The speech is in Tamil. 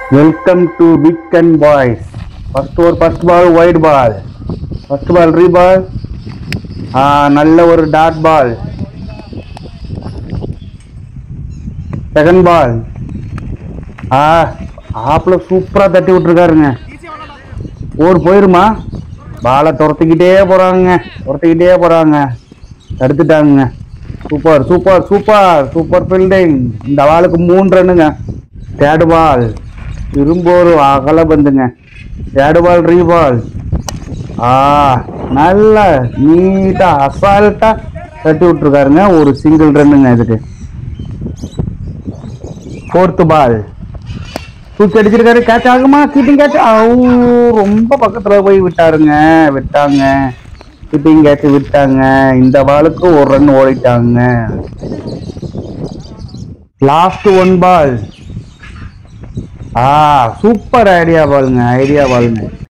welcome to big and boys first over first ball wide ball first ball re ball நல்ல ஒரு டாட் பால் செகண்ட் பால் ஆ ஆப்பில் சூப்பராக தட்டி விட்டுருக்காருங்க ஓவர் போயிருமா பாலை துரத்திக்கிட்டே போகிறாங்க துரத்திக்கிட்டே போகிறாங்க தடுத்துட்டாங்க super super super super fielding இந்த பாலுக்கு மூணு ரன்னுங்க தேர்டு பால் திரும்ப ஒரு அகல பந்துங்க தேர்டு பால் ரீ பால் ஆ நல்ல நீட்டாக அசால்ட்டாக தட்டி விட்டுருக்காருங்க ஒரு சிங்கிள் ரன்னுங்க இதுக்கு ஃபோர்த்து பால் தூக்கி அடிச்சிருக்காரு கேட்ச் ஆகுமா கீப்பிங் கேட்ச் ரொம்ப பக்கத்துல போய் விட்டாருங்க விட்டாங்க கீப்பிங் கேட்ச் விட்டாங்க இந்த பாலுக்கு ஒரு ரன் ஓடிட்டாங்க லாஸ்ட் ஒன் பால் ஆ சூப்பர் ஐடியா பாலுங்க ஐடியா பாலுங்க